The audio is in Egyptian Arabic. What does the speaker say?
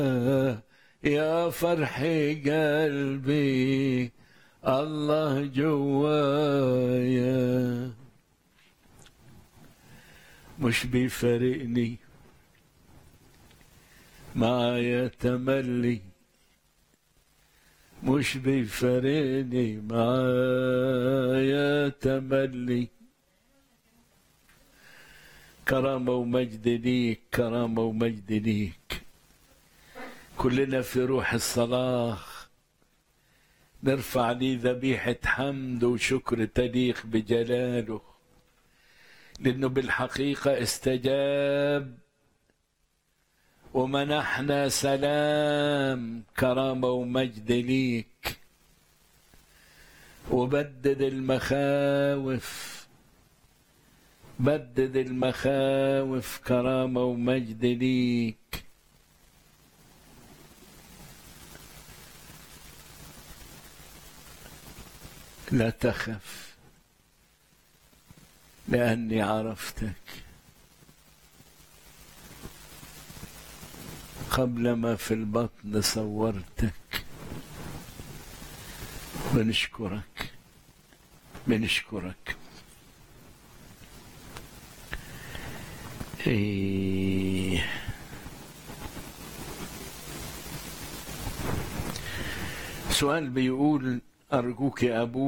يا فرح قلبي الله جوايا مش بيفارقني معايا تملي مش بيفارقني معايا تملي كرامة ومجد ليك كرامة ومجد ليك كلنا في روح الصلاة نرفع لي ذبيحة حمد وشكر تليق بجلاله لأنه بالحقيقة استجاب ومنحنا سلام كرامة ومجد ليك وبدد المخاوف بدد المخاوف كرامة ومجد ليك لا تخف لأني عرفتك قبل ما في البطن صورتك بنشكرك بنشكرك إيه. سؤال بيقول أرجوك يا أبو